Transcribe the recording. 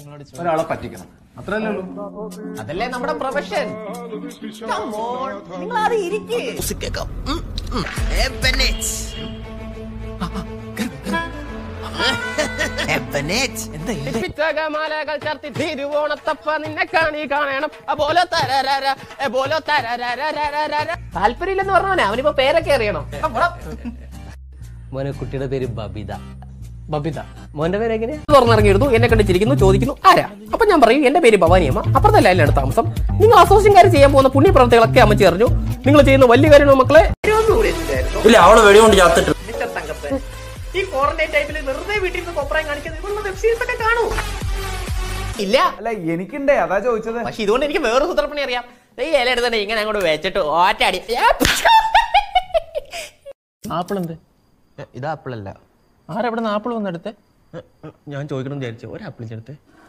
ഒരാളെ പറ്റിക്കണം അത്രയല്ലേ ഉള്ളൂ അതല്ലേ നമ്മുടെ പ്രൊഫഷൻ നിങ്ങൾ അത് ഇരിക്കേ കേൾക്കാം ഉം, ഉം. എബനേറ്റ്. എബനേറ്റ്. എന്താ ഇത്? പിച്ചകമാലകൾ ചർത്തി തിരുവോണത്തപ്പ നിന്നെ കാണി കാണണം അപോലെ തരരര എപോലെ തരരരരരര താല്പര്യമില്ലെന്ന് പറഞ്ഞവനെ അവനിപ്പോ പേരൊക്കെ അറിയണം മോനെ കുട്ടിയുടെ പേര് ബബിത ബബിത മോന്റെ പേര് എങ്ങനെയാ തുറന്നിറങ്ങിയിരുന്നു എന്നെ കണ്ട് ചിരിക്കുന്നു ചോദിക്കുന്നു ആരാ അപ്പൊ ഞാൻ പറയും എന്റെ പേര് ഭവാനിയമ്മ അപ്പുറത്തെ ലൈനിലാണ് താമസം നിങ്ങൾ അസോസിയംകാർ ചെയ്യാൻ പോകുന്ന പുണ്യപ്രവർത്തികളൊക്കെ അമ്മച്ചി അറിഞ്ഞു നിങ്ങൾ ചെയ്യുന്ന വലിയ കാര്യങ്ങൾ മക്കളെ ഇല്ല അവള് വെടികൊണ്ട് ചത്തിട്ട് ഈ ക്വാറന്റൈൻ ടൈമിൽ വെറുതെ വീട്ടിൽ നിന്ന് കൊപ്രായം കാണിക്കുന്നത് ഇവളുടെ വെബ് സീരീസ് ഒക്കെ കാണൂ ഇല്ല അല്ല എനിക്കുണ്ടേ അതാ ചോദിച്ചത് പക്ഷെ ഇതുകൊണ്ട് എനിക്ക് വേറെ സൂത്രപ്പണി അറിയാം ഈ ഇല എടുത്തന്നെ ഇങ്ങനെ അങ്ങോട്ട് വെച്ചിട്ട് ഓറ്റാടി ആപ്പിൾ എന്ത് ഇത് ആപ്പിളല്ല ആരെവിടെ നിന്ന് ആപ്പിൾ വന്നെടുത്ത് ഞാൻ ചോദിക്കണം വിചാരിച്ചു ഒരു ആപ്പിൾ ചേർത്ത്